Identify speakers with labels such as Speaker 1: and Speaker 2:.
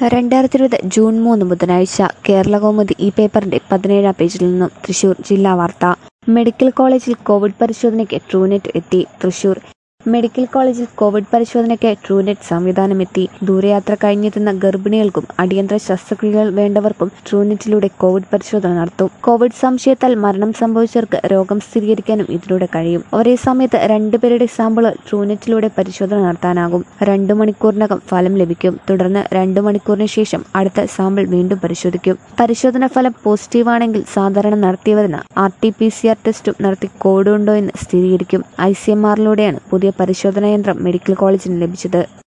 Speaker 1: രണ്ടായിരത്തി ഇരുപത് ജൂൺ മൂന്ന് ബുധനാഴ്ച കേരള കൗമുദി ഈ പേപ്പറിന്റെ പതിനേഴാം പേജിൽ നിന്നും തൃശൂർ ജില്ലാ വാർത്ത മെഡിക്കൽ കോളേജിൽ കോവിഡ് പരിശോധനയ്ക്ക് ട്രൂനെറ്റ് എത്തി തൃശൂർ മെഡിക്കൽ കോളേജിൽ കോവിഡ് പരിശോധനയ്ക്ക് ട്രൂനെറ്റ് സംവിധാനം എത്തി ദൂരയാത്ര കഴിഞ്ഞെത്തുന്ന ഗർഭിണികൾക്കും അടിയന്തര ശസ്ത്രക്രിയകൾ വേണ്ടവർക്കും ട്രൂനെറ്റിലൂടെ കോവിഡ് പരിശോധന നടത്തും കോവിഡ് സംശയത്താൽ മരണം സംഭവിച്ചവർക്ക് രോഗം സ്ഥിരീകരിക്കാനും ഇതിലൂടെ കഴിയും ഒരേ സമയത്ത് രണ്ടുപേരുടെ സാമ്പിളുകൾ ട്രൂനെറ്റിലൂടെ പരിശോധന നടത്താനാകും രണ്ടു മണിക്കൂറിനകം ഫലം ലഭിക്കും തുടർന്ന് രണ്ടു മണിക്കൂറിന് ശേഷം അടുത്ത സാമ്പിൾ വീണ്ടും പരിശോധിക്കും പരിശോധന ഫലം പോസിറ്റീവാണെങ്കിൽ സാധാരണ നടത്തിവരുന്ന R T P C R ടെസ്റ്റും നടത്തി കോവിഡ് ഉണ്ടോ എന്ന് സ്ഥിരീകരിക്കും ഐ സി എം ആറിലൂടെയാണ് പുതിയ പരിശോധനാ യന്ത്രം മെഡിക്കൽ കോളേജിന് ലഭിച്ചത്